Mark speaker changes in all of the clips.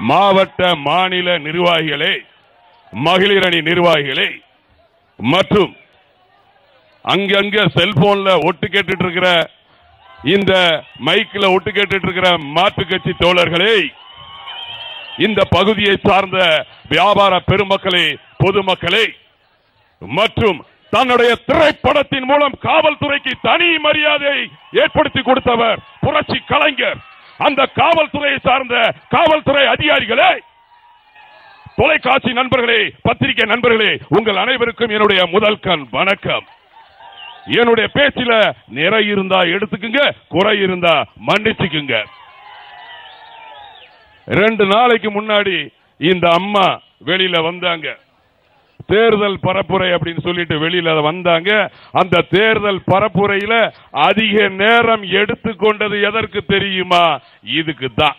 Speaker 1: மாவட்ட மாநில நிர்வாகிகளே மகளிர் அணி நிர்வாகிகளே மற்றும் அங்கங்க செல்போன்ல ஒட்டு கேட்டுட்டு இருக்கிற இந்த மைக்ல ஒட்டு கேட்டுட்டு இருக்கிற மாற்று கட்சி தோழர்களே இந்த பகுதியை சார்ந்த வியாபார பெருமக்களே பொதுமக்களே மற்றும் தன்னுடைய திரைப்படத்தின் மூலம் காவல்துறைக்கு தனி மரியாதை ஏற்படுத்தி கொடுத்தவர் புரட்சி கலைஞர் அந்த காவல்துறையை சார்ந்த காவல்துறை அதிகாரிகளே தொலைக்காட்சி நண்பர்களே பத்திரிகை நண்பர்களே உங்கள் அனைவருக்கும் என்னுடைய முதல் கண் வணக்கம் என்னுடைய பேச்சில நிறை இருந்தா எடுத்துக்குங்க குறை இருந்தா மன்னிச்சுக்குங்க ரெண்டு நாளைக்கு முன்னாடி இந்த அம்மா வெளியில வந்தாங்க தேர்தல் பரப்புரை அப்படின்னு சொல்லிட்டு வெளியில வந்தாங்க அந்த தேர்தல் பரப்புரையில அதிக நேரம் எடுத்துக்கொண்டது எதற்கு தெரியுமா இதுக்கு தான்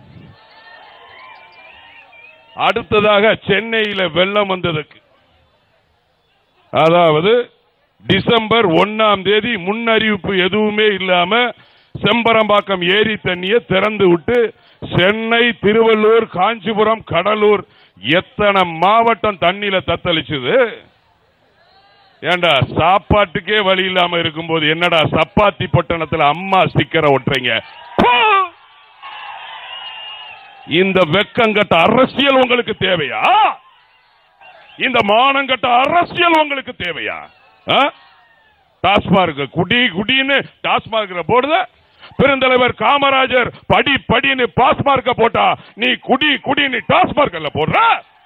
Speaker 1: அடுத்ததாக சென்னையில வெள்ளம் வந்ததுக்கு அதாவது டிசம்பர் ஒன்னாம் தேதி முன்னறிவிப்பு எதுவுமே இல்லாம செம்பரம்பாக்கம் ஏரி தண்ணியை திறந்து விட்டு சென்னை திருவள்ளூர் காஞ்சிபுரம் கடலூர் எத்தனை மாவட்டம் தண்ணியில தத்தளிச்சது ஏண்டா சாப்பாட்டுக்கே வழி இல்லாம இருக்கும்போது என்னடா சப்பாத்தி பட்டணத்துல அம்மா ஸ்டிக்கரை ஒட்டுறீங்க போ! இந்த வெக்கங்கட்ட அரசியல் உங்களுக்கு தேவையா இந்த மானங்கட்ட அரசியல் உங்களுக்கு தேவையா ஆ? டாஸ்மார்க் குடி குடின்னு டாஸ்மார்க் போடுத பெருந்தலைவர் காமராஜர் படி படின்னு பாஸ்மார்க்க போட்டா நீ குடி குடின்னு டாஸ்மார்க்ல போடுற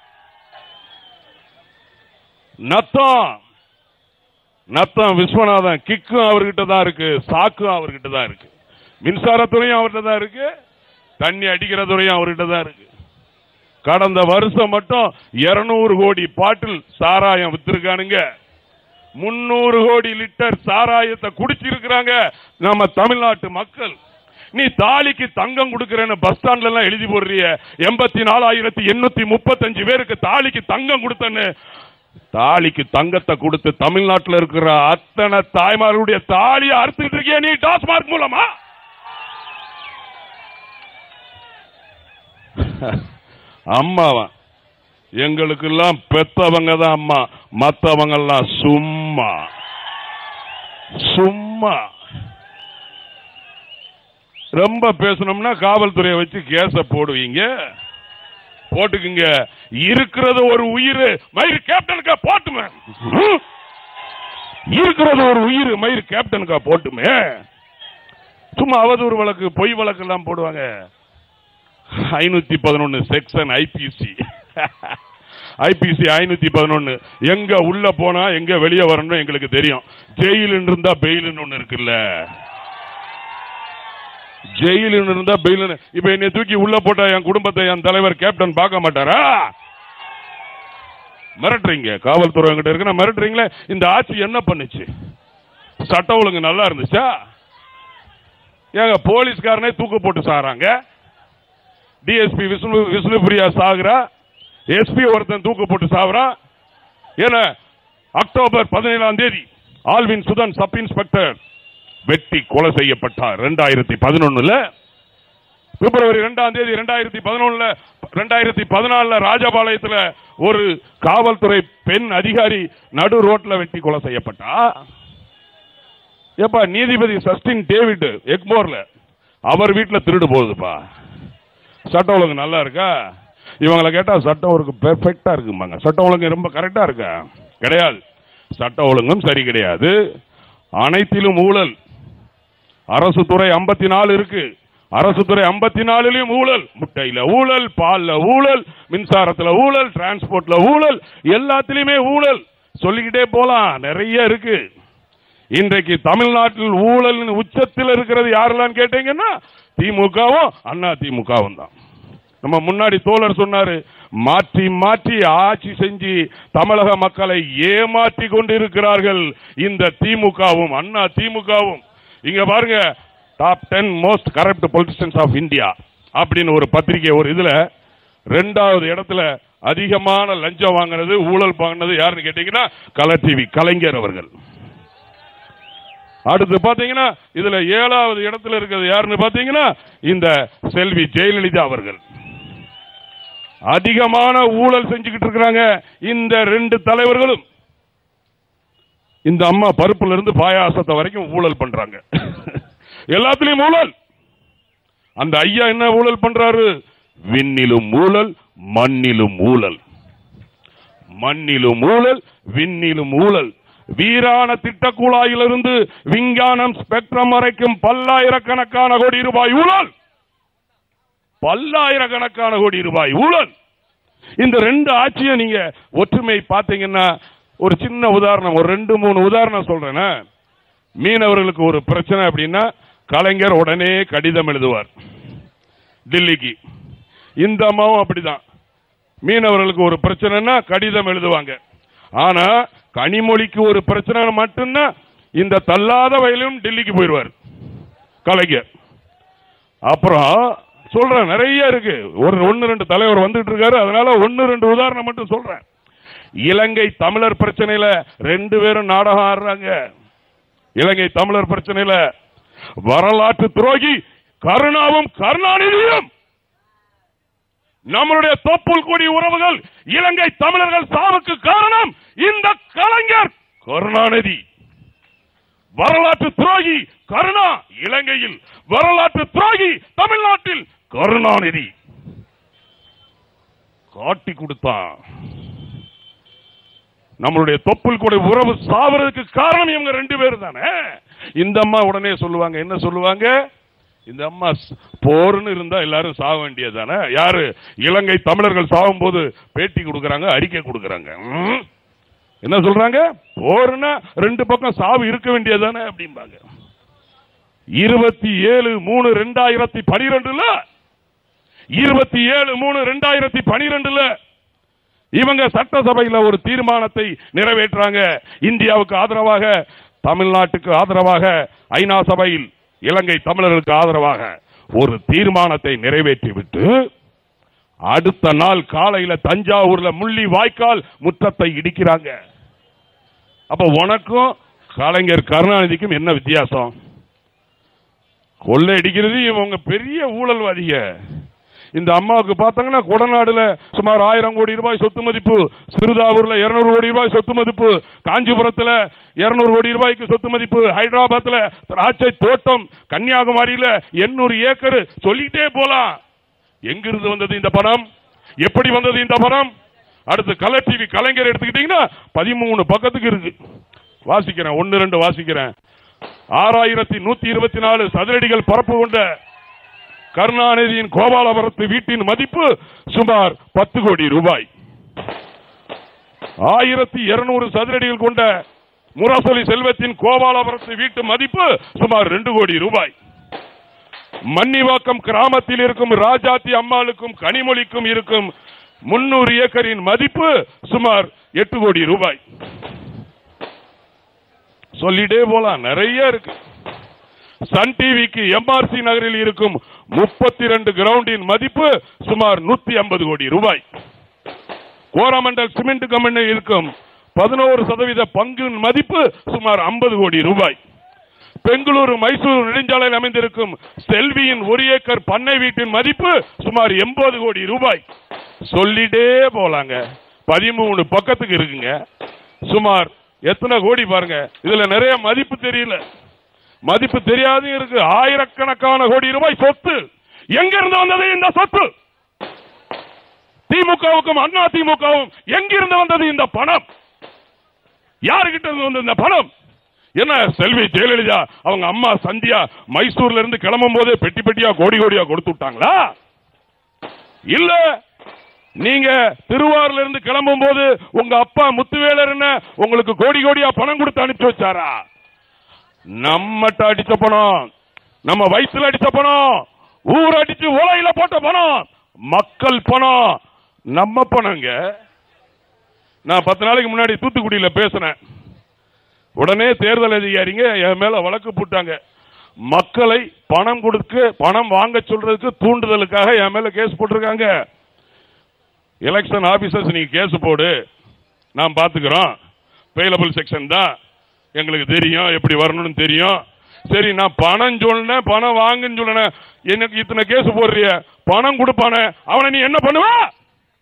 Speaker 1: நத்தம் நத்தம் விஸ்வநாதன் கிக்கும் அவர்கிட்ட தான் இருக்கு சாக்கும் அவர்கிட்ட தான் இருக்கு மின்சாரத்துறையும் அவர்கிட்ட தான் இருக்கு தண்ணி அடிக்கிற துறையும் அவர்கிட்ட தான் இருக்கு கடந்த வருஷம் மட்டும் 200 கோடி பாட்டில் சாராயம் வித்திருக்கானுங்க முன்னூறு கோடி லிட்டர் சாராயத்தை குடிச்சிருக்கிறாங்க நம்ம தமிழ்நாட்டு மக்கள் நீ தாலிக்கு தங்கம் கொடுக்கறேன்னு பஸ் ஸ்டாண்ட்ல எல்லாம் எழுதி போடுறிய எண்பத்தி நாலாயிரத்தி எண்ணூத்தி முப்பத்தஞ்சு பேருக்கு தாலிக்கு தங்கம் கொடுத்தன்னு தாலிக்கு தங்கத்தை கொடுத்து தமிழ்நாட்டில் இருக்கிற அத்தனை தாய்மார்களுடைய தாலியை அறுத்துக்கிட்டு இருக்கிய நீ டாஸ்மார்க் மூலமா அம்மாவா எங்களுக்கெல்லாம் பெத்தவங்க தான் அம்மா மத்தவங்க எல்லாம் சும்மா சும்மா ரொம்ப பேசணும்னா காவல்துறையை வச்சு கேஸ போடுவீங்க போட்டுக்குங்க இருக்கிறது ஒரு உயிர் மயிர் கேப்டனுக்கா போட்டுமே ம். இருக்கிறது ஒரு உயிர் மயிர் கேப்டனுக்கா போட்டுமே சும்மா அவதூறு வழக்கு பொய் வழக்கு எல்லாம் போடுவாங்க ஐநூத்தி பதினொன்னு செக்ஷன் ஐபிசி ஐபிசி ஐநூத்தி பதினொன்னு எங்க உள்ள போனா எங்க வெளியே வரணும் எங்களுக்கு தெரியும் ஜெயில் இருந்தா பெயில்னு ஒண்ணு இருக்குல்ல ஜெயில் இருந்தா பெயில் இப்ப என்னை தூக்கி உள்ள போட்டா என் குடும்பத்தை என் தலைவர் கேப்டன் பார்க்க மாட்டாரா மிரட்டுறீங்க காவல்துறை கிட்ட இருக்கு மிரட்டுறீங்களே இந்த ஆட்சி என்ன பண்ணுச்சு சட்ட ஒழுங்கு நல்லா இருந்துச்சா ஏங்க போலீஸ்காரனே தூக்கு போட்டு சாறாங்க டிஎஸ்பி விஷ்ணு விஷ்ணுபிரியா சாகுறா எஸ்பி ஒருத்தன் தூக்கு போட்டு சாகுறான் ஏன அக்டோபர் பதினேழாம் தேதி ஆல்வின் சுதன் சப் இன்ஸ்பெக்டர் வெட்டி கொலை செய்யப்பட்டார் ரெண்டாயிரத்தி பதினொன்னுல பிப்ரவரி ரெண்டாம் தேதி ரெண்டாயிரத்தி பதினொன்னுல ரெண்டாயிரத்தி பதினாலுல ராஜபாளையத்துல ஒரு காவல்துறை பெண் அதிகாரி நடு ரோட்ல வெட்டி கொலை செய்யப்பட்டா ஏப்பா நீதிபதி சஸ்டின் டேவிட் எக்மோர்ல அவர் வீட்டுல திருடு போகுதுப்பா சட்டம் ஒழுங்கு நல்லா இருக்கா இவங்களை கேட்டா சட்டம் ஒழுங்கு பெர்ஃபெக்டா இருக்குமாங்க சட்டம் ஒழுங்கு ரொம்ப கரெக்டா இருக்கா கிடையாது சட்ட ஒழுங்கும் சரி கிடையாது அனைத்திலும் ஊழல் அரசு துறை ஐம்பத்தி நாலு இருக்கு அரசு துறை ஐம்பத்தி நாலுலயும் ஊழல் முட்டையில ஊழல் பால்ல ஊழல் மின்சாரத்துல ஊழல் டிரான்ஸ்போர்ட்ல ஊழல் எல்லாத்திலுமே ஊழல் சொல்லிக்கிட்டே போலாம் நிறைய இருக்கு இன்றைக்கு தமிழ்நாட்டில் ஊழலின் உச்சத்தில் இருக்கிறது யாரெல்லாம் கேட்டீங்கன்னா திமுகவும் அண்ணா திமுகவும் தான் நம்ம முன்னாடி தோழர் சொன்னாரு மாற்றி மாற்றி ஆட்சி செஞ்சு தமிழக மக்களை ஏமாற்றி கொண்டிருக்கிறார்கள் இந்த திமுகவும் அண்ணா திமுகவும் இங்க பாருங்க top ten most corrupt politicians of India அப்படின்னு ஒரு பத்திரிகை ஒரு இதுல ரெண்டாவது இடத்துல அதிகமான லஞ்சம் வாங்கினது ஊழல் வாங்கினது யாருன்னு கேட்டீங்கன்னா கலர் டிவி கலைஞர் அவர்கள் அடுத்து பாத்தீங்கன்னா இதுல ஏழாவது இடத்துல இருக்கிறது யாருன்னு பாத்தீங்கன்னா இந்த செல்வி ஜெயலலிதா அவர்கள் அதிகமான ஊழல் செஞ்சுக்கிட்டு இருக்கிறாங்க இந்த ரெண்டு தலைவர்களும் இந்த அம்மா பருப்புல இருந்து பாயாசத்தை வரைக்கும் ஊழல் பண்றாங்க எல்லாத்துலயும் ஊழல் அந்த ஐயா என்ன ஊழல் பண்றாரு விண்ணிலும் ஊழல் மண்ணிலும் ஊழல் மண்ணிலும் ஊழல் விண்ணிலும் ஊழல் வீரான திட்டக்குழாயிலிருந்து விஞ்ஞானம் ஸ்பெக்ட்ரம் வரைக்கும் பல்லாயிரக்கணக்கான கோடி ரூபாய் ஊழல் பல்லாயிரக்கணக்கான கோடி ரூபாய் ஊழல் இந்த ரெண்டு ஆட்சியை நீங்க ஒற்றுமை பார்த்தீங்கன்னா ஒரு சின்ன உதாரணம் ஒரு ரெண்டு மூணு உதாரணம் சொல்றேன்னா மீனவர்களுக்கு ஒரு பிரச்சனை அப்படின்னா கலைஞர் உடனே கடிதம் எழுதுவார் டெல்லிக்கு இந்த அம்மாவும் அப்படிதான் மீனவர்களுக்கு ஒரு பிரச்சனைனா கடிதம் எழுதுவாங்க ஆனா கனிமொழிக்கு ஒரு பிரச்சனை மட்டும்தான் இந்த தள்ளாத வயலும் டெல்லிக்கு போயிடுவார் கலைஞர் அப்புறம் சொல்றேன் நிறைய இருக்கு ஒரு ஒன்னு ரெண்டு தலைவர் வந்துட்டு இருக்காரு அதனால ஒன்னு ரெண்டு உதாரணம் மட்டும் சொல்றேன் இலங்கை தமிழர் பிரச்சனையில ரெண்டு பேரும் நாடகம் ஆடுறாங்க இலங்கை தமிழர் பிரச்சனையில வரலாற்று துரோகி கருணாவும் கருணாநிதியும் நம்மளுடைய தொப்புள் கொடி உறவுகள் இலங்கை தமிழர்கள் சாவுக்கு காரணம் இந்த கலைஞர் கருணாநிதி வரலாற்று துரோகி கருணா இலங்கையில் வரலாற்று துரோகி தமிழ்நாட்டில் கருணாநிதி காட்டி கொடுத்தான் நம்மளுடைய தொப்புள் கொடை உறவு சாவறதுக்கு காரணம் இவங்க ரெண்டு பேரும் தானே இந்த அம்மா உடனே சொல்லுவாங்க என்ன சொல்லுவாங்க இந்த அம்மா ஸ்- போர்னு இருந்தா எல்லாரும் சாக வேண்டியதுதானே யாரு இலங்கை தமிழர்கள் சாகும் போது பேட்டி கொடுக்கறாங்க அறிக்கை கொடுக்கறாங்க ம்? என்ன சொல்றாங்க போர்னா ரெண்டு பக்கம் சாவு இருக்க வேண்டியதுதானே அப்படிம்பாங்க இருபத்தி ஏழு மூணு ரெண்டாயிரத்தி பனிரெண்டுல இருபத்தி ஏழு மூணு ரெண்டாயிரத்தி பனிரெண்டுல இவங்க சட்டசபையில ஒரு தீர்மானத்தை நிறைவேற்றாங்க இந்தியாவுக்கு ஆதரவாக தமிழ்நாட்டுக்கு ஆதரவாக ஐநா சபையில் இலங்கை தமிழர்களுக்கு ஆதரவாக ஒரு தீர்மானத்தை நிறைவேற்றிவிட்டு அடுத்த நாள் காலையில தஞ்சாவூர்ல முள்ளி வாய்க்கால் முற்றத்தை இடிக்கிறாங்க அப்ப உனக்கும் கலைஞர் கருணாநிதிக்கும் என்ன வித்தியாசம் கொள்ளை அடிக்கிறது இவங்க பெரிய ஊழல்வாதிக இந்த அம்மாவுக்கு பார்த்தாங்கன்னா கொடநாடுல சுமார் ஆயிரம் கோடி ரூபாய் சொத்து மதிப்பு சிறுதாவூர்ல இருநூறு கோடி ரூபாய் சொத்து மதிப்பு காஞ்சிபுரத்துல இருநூறு கோடி ரூபாய்க்கு சொத்து மதிப்பு ஹைதராபாத்ல திராட்சை தோட்டம் கன்னியாகுமரியில எண்ணூறு ஏக்கர் சொல்லிட்டே போலாம் எங்கிருந்து வந்தது இந்த பணம் எப்படி வந்தது இந்த பணம் அடுத்து கலர் டிவி கலைஞர் எடுத்துக்கிட்டீங்கன்னா பதிமூணு பக்கத்துக்கு இருக்கு வாசிக்கிறேன் ஒன்னு ரெண்டு வாசிக்கிறேன் ஆறாயிரத்தி நூத்தி இருபத்தி நாலு சதுரடிகள் பரப்பு கொண்ட கருணாநிதியின் கோபாலபுரத்து வீட்டின் மதிப்பு சுமார் பத்து கோடி ரூபாய் ஆயிரத்தி இருநூறு சதுரடிகள் கொண்ட முரசொலி செல்வத்தின் கோபாலபுரத்து வீட்டு மதிப்பு சுமார் ரெண்டு கோடி ரூபாய் மன்னிவாக்கம் கிராமத்தில் இருக்கும் ராஜாத்தி அம்மாளுக்கும் கனிமொழிக்கும் இருக்கும் முன்னூறு ஏக்கரின் மதிப்பு சுமார் எட்டு கோடி ரூபாய் சொல்லிட்டே போலாம் நிறைய இருக்கு சன் டிவிக்கு எம்ஆர்சி நகரில் இருக்கும் முப்பத்தி ரெண்டு கிரவுண்டின் மதிப்பு சுமார் நூத்தி ஐம்பது கோடி ரூபாய் கோரமண்டல் சிமெண்ட் கம்பெனி இருக்கும் பதினோரு சதவீத பங்கின் மதிப்பு சுமார் ஐம்பது கோடி ரூபாய் பெங்களூரு மைசூரு நெடுஞ்சாலையில் அமைந்திருக்கும் செல்வியின் ஒரு ஏக்கர் பண்ணை வீட்டின் மதிப்பு சுமார் எண்பது கோடி ரூபாய் சொல்லிட்டே போலாங்க பதிமூணு பக்கத்துக்கு இருக்குங்க சுமார் எத்தனை கோடி பாருங்க இதுல நிறைய மதிப்பு தெரியல மதிப்பு தெரியாது இருக்கு ஆயிரக்கணக்கான கோடி ரூபாய் சொத்து எங்க இருந்து வந்தது இந்த சொத்து திமுகவுக்கும் அண்ணா திமுகவும் எங்கிருந்து வந்தது இந்த பணம் யாருகிட்ட இருந்து வந்தது இந்த பணம் என்ன செல்வி ஜெயலலிதா அவங்க அம்மா சந்தியா மைசூர்ல இருந்து கிளம்பும் போதே பெட்டி பெட்டியா கோடி கோடியா கொடுத்து விட்டாங்களா இல்ல நீங்க திருவாரூர்ல இருந்து கிளம்பும் போது உங்க அப்பா முத்துவேலர் என்ன உங்களுக்கு கோடி கோடியா பணம் கொடுத்து அனுப்பிச்சு வச்சாரா நம்மட்ட அடிச்ச பணம் நம்ம வயிற்றுல அடிச்ச பணம் ஊர் அடிச்சு உலையில போட்ட பணம் மக்கள் பணம் நம்ம பணங்க நான் பத்து நாளைக்கு முன்னாடி தூத்துக்குடியில பேசினேன் உடனே தேர்தல் அதிகாரிங்க என் மேல வழக்கு போட்டாங்க மக்களை பணம் கொடுக்க பணம் வாங்க சொல்றதுக்கு தூண்டுதலுக்காக என் மேல கேஸ் போட்டிருக்காங்க எலெக்ஷன் ஆபீசர்ஸ் நீங்க கேஸ் போடு நான் பாத்துக்கிறோம் பெயிலபிள் செக்ஷன் தான் எங்களுக்கு தெரியும் எப்படி வரணும்னு தெரியும் சரி நான் பணம் சொன்னேன் பணம் வாங்குன்னு சொன்னேன் எனக்கு இத்தனை கேஸ் போடுறிய பணம் கொடுப்பானே அவனை நீ என்ன பண்ணுவ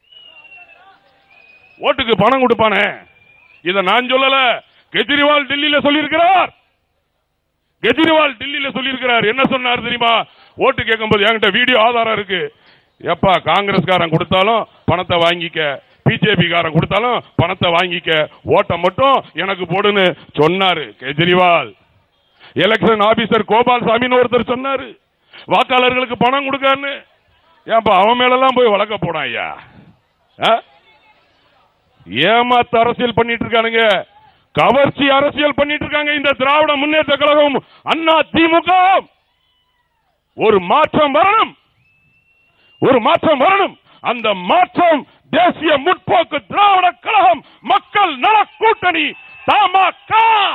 Speaker 1: ஓட்டுக்கு பணம் கொடுப்பானே இத நான் சொல்லல கெஜ்ரிவால் டெல்லியில சொல்லியிருக்கிறார் கெஜ்ரிவால் டெல்லியில சொல்லியிருக்கிறார் என்ன சொன்னார் தெரியுமா ஓட்டு கேட்கும்போது என்கிட்ட வீடியோ ஆதாரம் இருக்கு எப்பா காங்கிரஸ்காரன் கொடுத்தாலும் பணத்தை வாங்கிக்க பிஜேபி காரன் கொடுத்தாலும் பணத்தை வாங்கிக்க ஓட்டை மட்டும் எனக்கு போடுன்னு சொன்னாரு கெஜ்ரிவால் எலெக்ஷன் ஆபீசர் கோபால் சாமின்னு ஒருத்தர் சொன்னாரு வாக்காளர்களுக்கு பணம் கொடுக்கான்னு ஏன்பா அவன் மேலெல்லாம் போய் வழக்க போனான் ஐயா ஆ? ஏமாத்து அரசியல் பண்ணிட்டு இருக்கானுங்க கவர்ச்சி அரசியல் பண்ணிட்டு இருக்காங்க இந்த திராவிட முன்னேற்ற கழகம் அண்ணா திமுக ஒரு மாற்றம் வரணும் ஒரு மாற்றம் வரணும் அந்த மாற்றம் தேசிய முற்போக்கு திராவிட கழகம் மக்கள் நல கூட்டணி தமாக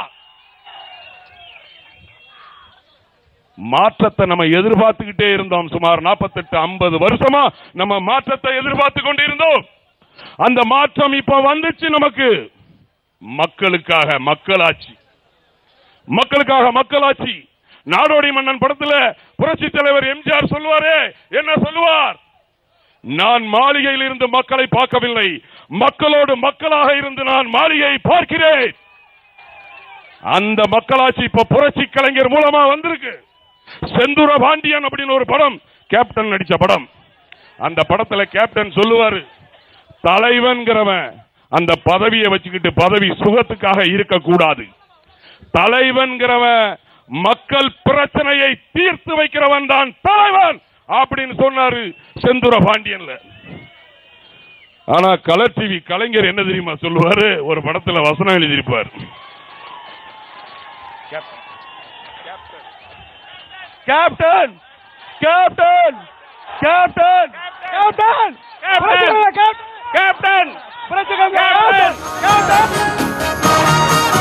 Speaker 1: மாற்றத்தை நம்ம எதிர்பார்த்துக்கிட்டே இருந்தோம் சுமார் 48 ஐம்பது வருஷமா நம்ம மாற்றத்தை எதிர்பார்த்து கொண்டிருந்தோம் அந்த மாற்றம் இப்ப வந்துச்சு நமக்கு மக்களுக்காக மக்களாட்சி மக்களுக்காக மக்களாட்சி நாடோடி மன்னன் படத்துல புரட்சி தலைவர் எம்ஜிஆர் சொல்லுவாரே என்ன சொல்லுவார் நான் மாளிகையில் இருந்து மக்களை பார்க்கவில்லை மக்களோடு மக்களாக இருந்து நான் மாளிகையை பார்க்கிறேன் அந்த மக்களாட்சி இப்ப புரட்சி கலைஞர் மூலமா வந்திருக்கு செந்தூர பாண்டியன் அப்படின்னு ஒரு படம் கேப்டன் நடிச்ச படம் அந்த படத்துல கேப்டன் சொல்லுவாரு தலைவன்கிறவன் அந்த பதவியை வச்சுக்கிட்டு பதவி சுகத்துக்காக இருக்கக்கூடாது தலைவன்கிறவன் மக்கள் பிரச்சனையை தீர்த்து வைக்கிறவன் தான் தலைவன் அப்படின்னு சொன்னாரு செந்தூர பாண்டியன்ல ஆனா கலர் டிவி கலைஞர் என்ன தெரியுமா சொல்லுவாரு ஒரு படத்துல வசனம் எழுதியிருப்பார் captain captain captain captain captain captain captain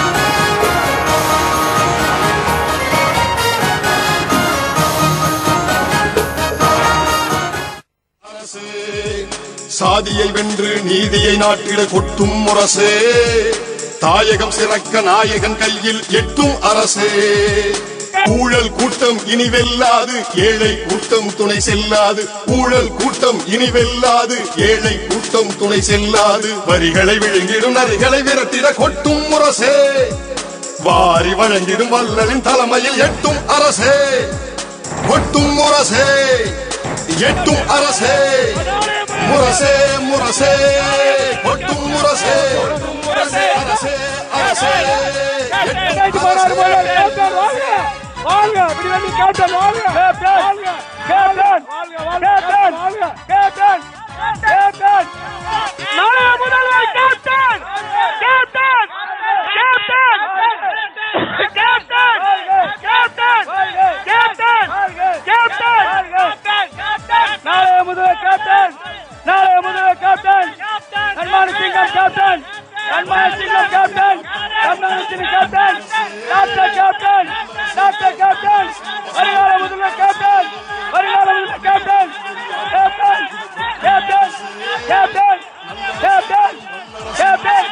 Speaker 2: அரசே சாதியை வென்று நீதியை நாட்டிட கொட்டும் முரசே தாயகம் சிறக்க நாயகன் கையில் எட்டும் அரசே ஊழல் கூட்டம் இனி வெல்லாது ஏழை கூட்டம் துணை செல்லாது ஊழல் கூட்டம் இனி வெல்லாது ஏழை கூட்டம் துணை செல்லாது வரிகளை விழுங்கிடும் நரிகளை விரட்டிட கொட்டும் முரசே வாரி வழங்கிடும் வல்லலின் தலைமையில் எட்டும் அரசே கொட்டும் முரசே எட்டும் அரசே முரசே முரசே கொட்டும் முரசே அரசே அரசே எட்டும் அரசே
Speaker 3: நாளைய முதல்வர் கேப்டன் நாளைய முதல்வர் கேப்டன் சன்மான சிங்கம் கேப்டன் சன்மான சிங்கம் கேப்டன் சன்மான சிங்கம் captain doctor captain doctor captain வருங்கால முதல்வர் கேப்டன் வருங்கால முதல்வர் captain captain captain captain captain captain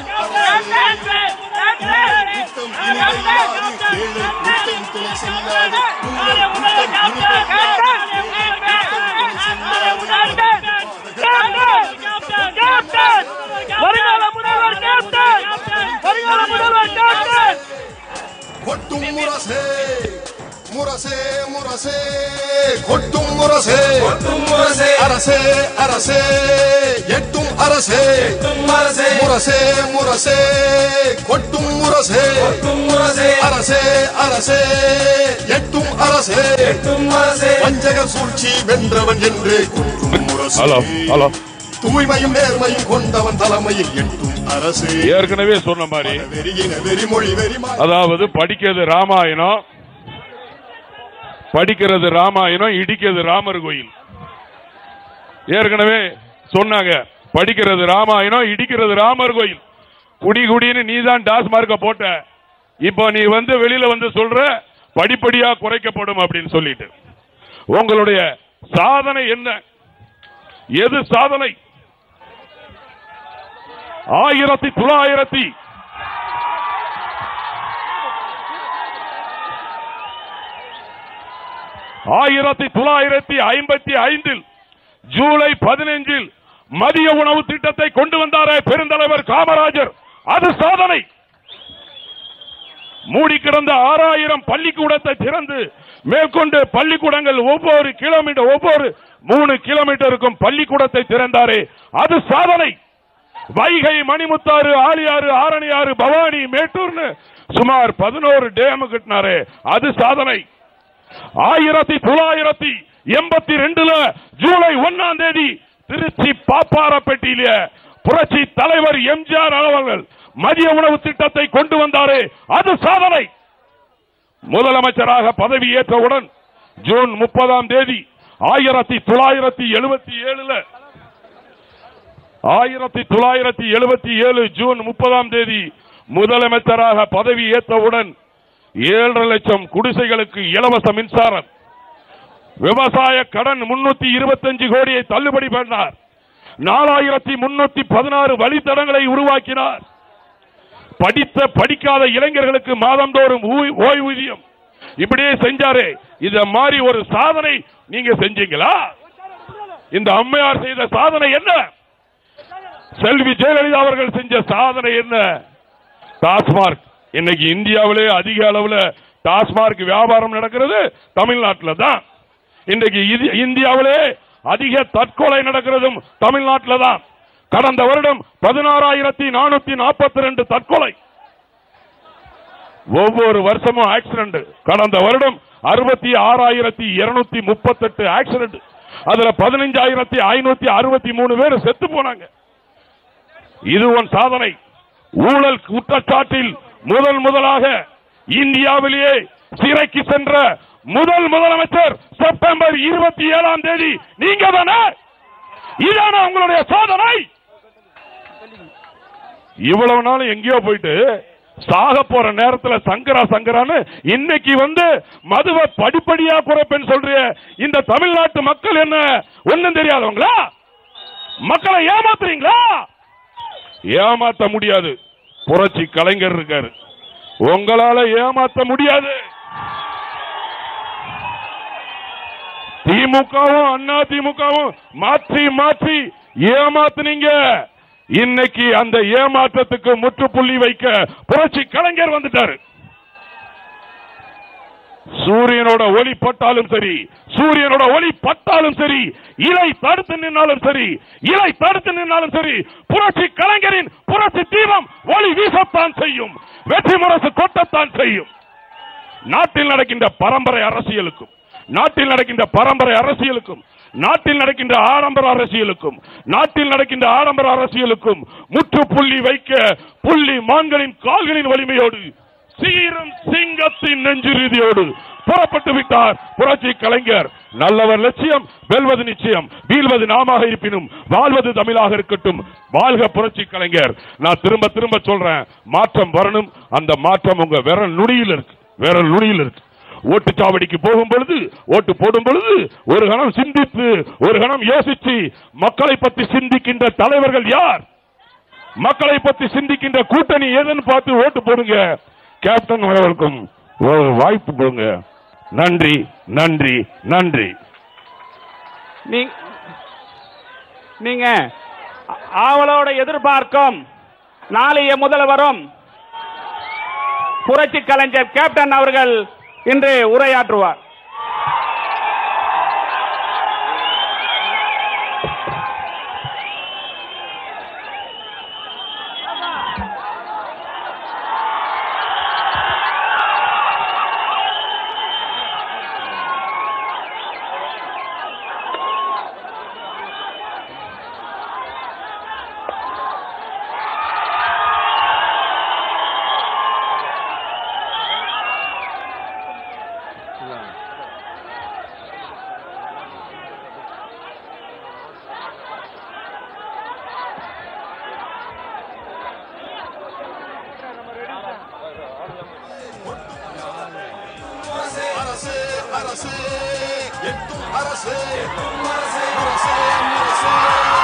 Speaker 3: வருங்கால முதல்வர் கேப்டன் வருங்கால முதல்வர் கேப்டன்
Speaker 2: கொட்டும் முரசே முரசே முரசே கொட்டும் முரசே
Speaker 4: முரசே
Speaker 2: அரசே அரசே எட்டும் அரசே
Speaker 4: முரசே
Speaker 2: முரசே முரசே கொட்டும் முரசே
Speaker 4: முரசே
Speaker 2: அரசே அரசே எட்டும் அரசே
Speaker 4: முரசே
Speaker 2: வஞ்சக சூழ்ச்சி வென்றவன் என்று கொட்டும் முரசே
Speaker 1: ஹலோ ஹலோ
Speaker 2: தூய்மையும் நேர்மையும் கொண்டவன் தலைமையில் எட்டும் அரசே
Speaker 1: ஏற்கனவே சொன்ன மாதிரி
Speaker 2: வெறியின வெறிமொழி வெறிமா
Speaker 1: அதாவது படிக்கிறது ராமாயணம் படிக்கிறது ராமாயணம் இடிக்கிறது ராமர் கோயில் ஏற்கனவே சொன்னாங்க படிக்கிறது ராமாயணம் இடிக்கிறது ராமர் கோயில் குடி குடின்னு நீ தான் டாஸ்மார்க்க போட்ட இப்போ நீ வந்து வெளியில வந்து சொல்ற படிப்படியா குறைக்கப்படும் அப்படின்னு சொல்லிட்டு உங்களுடைய சாதனை என்ன எது சாதனை ஆயிரத்தி தொள்ளாயிரத்தி ஆயிரத்தி தொள்ளாயிரத்தி ஐம்பத்தி ஐந்தில் ஜூலை பதினைஞ்சில் மதிய உணவு திட்டத்தை கொண்டு வந்தாரே பெருந்தலைவர் காமராஜர் அது சாதனை மூடி கிடந்த ஆறாயிரம் பள்ளிக்கூடத்தை திறந்து மேற்கொண்டு பள்ளிக்கூடங்கள் ஒவ்வொரு கிலோமீட்டர் ஒவ்வொரு மூணு கிலோமீட்டருக்கும் பள்ளிக்கூடத்தை திறந்தாரே அது சாதனை வைகை மணிமுத்தாறு ஆலியாறு ஆரணியாறு பவானி மேட்டூர்னு சுமார் பதினோரு டேம் கட்டினாரே அது சாதனை ஆயிரத்தி தொள்ளாயிரத்தி எண்பத்தி ரெண்டுல ஜூலை ஒன்னாம் தேதி திருச்சி பாப்பாரப்பட்டியில புரட்சி தலைவர் எம்ஜிஆர் அவர்கள் மதிய உணவு திட்டத்தை கொண்டு வந்தாரே அது சாதனை முதலமைச்சராக பதவி ஏற்றவுடன் ஜூன் முப்பதாம் தேதி ஆயிரத்தி தொள்ளாயிரத்தி எழுபத்தி ஏழுல ஆயிரத்தி தொள்ளாயிரத்தி எழுபத்தி ஏழு ஜூன் முப்பதாம் தேதி முதலமைச்சராக பதவி ஏற்றவுடன் ஏழரை லட்சம் குடிசைகளுக்கு இலவச மின்சாரம் விவசாய கடன் முன்னூத்தி இருபத்தஞ்சு கோடியை தள்ளுபடி பண்ணார் நாலாயிரத்தி முன்னூத்தி பதினாறு வழித்தடங்களை உருவாக்கினார் படித்த படிக்காத இளைஞர்களுக்கு மாதந்தோறும் ஊ- ஓய்வூதியம் இப்படியே செஞ்சாரே இத மாதிரி ஒரு சாதனை நீங்க செஞ்சீங்களா இந்த அம்மையார் செய்த சாதனை என்ன செல்வி ஜெயலலிதா அவர்கள் செஞ்ச சாதனை என்ன டாஸ்மார்க் இன்னைக்கு இந்தியாவிலே அதிக அளவுல டாஸ்மார்க் வியாபாரம் நடக்கிறது தமிழ்நாட்டில் தான் இன்றைக்கு இது- இந்தியாவிலே அதிக தற்கொலை நடக்கிறதும் தமிழ்நாட்டில் தான் கடந்த வருடம் பதினாறாயிரத்தி நானூத்தி நாற்பத்தி ரெண்டு தற்கொலை ஒவ்வொரு வருஷமும் ஆக்சிடென்ட் கடந்த வருடம் அறுபத்தி ஆறாயிரத்தி இருநூத்தி முப்பத்தெட்டு ஆக்சிடென்ட் அதுல பதினஞ்சாயிரத்தி ஐநூத்தி அறுபத்தி மூணு பேர் செத்து போனாங்க இது ஒரு சாதனை ஊழல் குற்றச்சாட்டில் முதல் முதலாக இந்தியாவிலேயே சிறைக்கு சென்ற முதல் முதலமைச்சர் செப்டம்பர் இருபத்தி ஏழாம் தேதி நீங்க தானே இதான உங்களுடைய சாதனை இவ்வளவு நாள் எங்கேயோ போயிட்டு சாக போற நேரத்துல சங்கரா சங்கரான்னு இன்னைக்கு வந்து மதுவை படிப்படியா குறைப்பேன்னு சொல்றிய இந்த தமிழ்நாட்டு மக்கள் என்ன ஒண்ணும் தெரியாதவங்களா மக்களை ஏமாத்துறீங்களா ஏமாத்த முடியாது புரட்சி கலைஞர் இருக்காரு உங்களால ஏமாத்த முடியாது திமுகவும் அண்ணா திமுகவும் மாற்றி மாற்றி ஏமாத்துனீங்க இன்னைக்கு அந்த ஏமாற்றத்துக்கு முற்றுப்புள்ளி வைக்க புரட்சி கலைஞர் வந்துட்டாரு சூரியனோட ஒளி பட்டாலும் சரி சூரியனோட ஒளி பட்டாலும் சரி இலை தடுத்து நின்னாலும் சரி இலை தடுத்து நின்னாலும் சரி புரட்சி கலைஞரின் புரட்சி தீபம் ஒளி வீசத்தான் செய்யும் வெற்றி முரசு கொட்டத்தான் செய்யும் நாட்டில் நடக்கின்ற பரம்பரை அரசியலுக்கும் நாட்டில் நடக்கின்ற பரம்பரை அரசியலுக்கும் நாட்டில் நடக்கின்ற ஆடம்பர அரசியலுக்கும் நாட்டில் நடக்கின்ற ஆடம்பர அரசியலுக்கும் முற்றுப்புள்ளி வைக்க புள்ளி மான்களின் கால்களின் வலிமையோடு சீரும் சிங்கத்தின் நெஞ்சுறுதியோடு புறப்பட்டு விட்டார் புரட்சி கலைஞர் நல்லவர் லட்சியம் வெல்வது நிச்சயம் வீழ்வது நாமாக இருப்பினும் வாழ்வது தமிழாக இருக்கட்டும் வாழ்க புரட்சி கலைஞர் நான் திரும்ப திரும்ப சொல்றேன் மாற்றம் வரணும் அந்த மாற்றம் உங்க விரல் நுனியில் இருக்கு விரல் நுனியில் இருக்கு ஓட்டுச்சாவடிக்கு போகும் பொழுது ஓட்டு போடும் பொழுது ஒரு கணம் சிந்தித்து ஒரு கணம் யோசிச்சு மக்களை பற்றி சிந்திக்கின்ற தலைவர்கள் யார் மக்களை பற்றி சிந்திக்கின்ற கூட்டணி ஏதுன்னு பார்த்து ஓட்டு போடுங்க கேப்டன் அவர்களுக்கும் ஒரு வாய்ப்பு கொடுங்க நன்றி நன்றி நன்றி
Speaker 3: நீ- நீங்க ஆ- ஆவலோட எதிர்பார்க்கும் நாளைய முதல்வரும் புரட்சி கலைஞர் கேப்டன் அவர்கள் இன்று உரையாற்றுவார்
Speaker 2: அரசே அரசே எட்டும் அரசே அரசே அரசே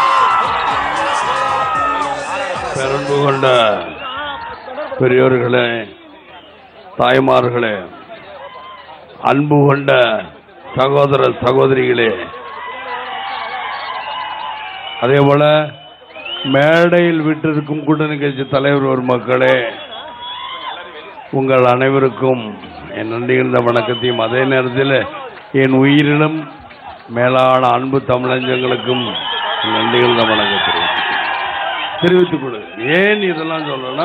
Speaker 5: பெரும்பு கொண்ட பெரியோர்களே தாய்மார்களே அன்பு கொண்ட சகோதர சகோதரிகளே அதே போல மேடையில் விட்டிருக்கும் கூட்டணி கட்சி தலைவர் ஒரு மக்களே உங்கள் அனைவருக்கும் என் நன்றிகின்ற வணக்கத்தையும் அதே நேரத்தில் என் உயிரிலும் மேலான அன்பு தமிழஞ்சங்களுக்கும் என் நன்றிகின்ற வணக்கத்தை தெரிவித்துக் கொள்கிறேன் ஏன் இதெல்லாம் சொல்லணும்னா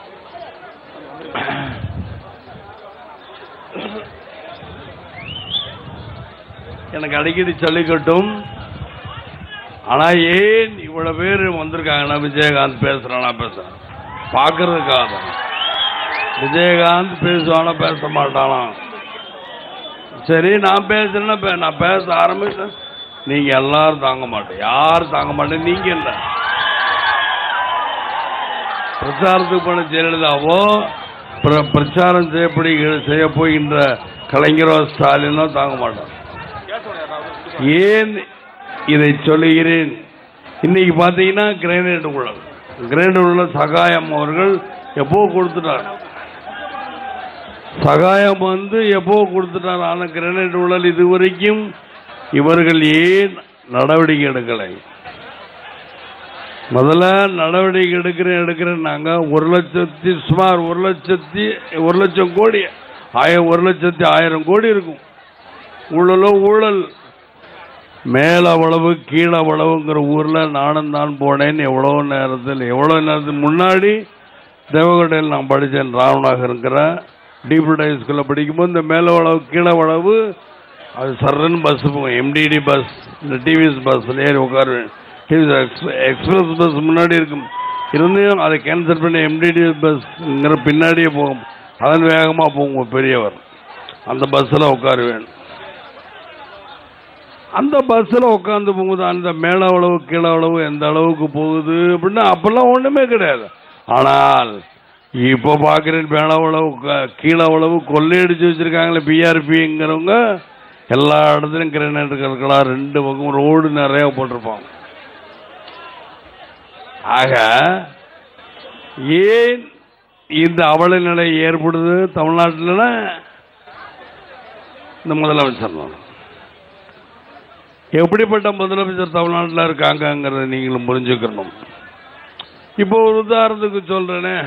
Speaker 5: எனக்கு அடிக்கடி சொல்லிக்கட்டும் ஆனா ஏன் இவ்வளவு பேர் வந்திருக்காங்கன்னா விஜயகாந்த் பேசுறானா பேசுறேன் பாக்குறதுக்காக தான். விஜயகாந்த் பேசுவானா பேச மாட்டானா சரி நான் பேசுறேன்னா பே- நான் பேச ஆரம்பிச்சேன் நீங்க எல்லாரும் தாங்க மாட்டேன் யாரும் தாங்க மாட்டேன் நீங்க இல்ல பிரச்சாரத்துக்கு போன ஜெயலலிதாவோ பிர- பிரச்சாரம் செய்யப்படி செய்ய போகின்ற கலைஞரோ ஸ்டாலினோ தாங்க மாட்டார் ஏன் இதை சொல்லுகிறேன் இன்னைக்கு பார்த்தீங்கன்னா கிரேனைட் ஊழல் கிரேனைட் ஊழல் சகாயம் அவர்கள் எப்போ கொடுத்துட்டார் சகாயம் வந்து எப்போ கொடுத்துட்டார் ஆனால் கிரேனைட் ஊழல் இதுவரைக்கும் இவர்கள் ஏன் நடவடிக்கை எடுக்கலை முதல்ல நடவடிக்கை எடுக்கிறேன் எடுக்கிறேன் நாங்க ஒரு லட்சத்தி சுமார் ஒரு லட்சத்தி ஒரு லட்சம் கோடி ஆயிரம் ஒரு லட்சத்தி ஆயிரம் கோடி இருக்கும் ஊழலோ ஊழல் மேலவளவு கீழவளவுங்கிற ஊர்ல நானும் தான் போனேன் எவ்வளவு நேரத்தில் எவ்வளவு நேரத்துக்கு முன்னாடி தேவகோட்டையில் நான் படித்தேன் ராமநாகருங்கிற டீபிள் ஹை ஸ்கூலில் படிக்கும்போது இந்த மேலவளவு கீழவளவு அது சர்றன்னு பஸ் போகும் எம்டிடி பஸ் இந்த டிவிஎஸ் பஸ் ஏறி உட்காருவேன் டிவிஎஸ் எக்ஸ்பிரஸ் பஸ் முன்னாடி இருக்கும் இருந்தும் அதை கேன்சல் பண்ணி எம்டிடி பஸ்ங்கிற பின்னாடியே போகும் அதன் வேகமாக போகும் பெரியவர் அந்த பஸ்ஸில் உட்காருவேன் அந்த பஸ்ஸில் உட்காந்து போகும்போது அந்த மேல அளவு கீழே அளவு எந்த அளவுக்கு போகுது அப்படின்னா அப்பெல்லாம் ஒன்றுமே கிடையாது ஆனால் இப்போ பார்க்குறேன் மேல அளவு க- கீழே அளவு கொள்ளையடிச்சு வச்சிருக்காங்களே பிஆர்பிங்கிறவங்க எல்லா இடத்துலையும் கிரேனைட் கற்களா ரெண்டு பக்கம் ரோடு நிறைய போட்டிருப்பாங்க ஆக ஏன் இந்த அவல நிலை ஏற்படுது தமிழ்நாட்டில் இந்த முதலமைச்சர் தான் எப்படிப்பட்ட முதலமைச்சர் தமிழ்நாட்டில் இருக்காங்கங்கிறத நீங்களும் புரிஞ்சுக்கணும் இப்போ ஒரு உதாரணத்துக்கு சொல்றேனே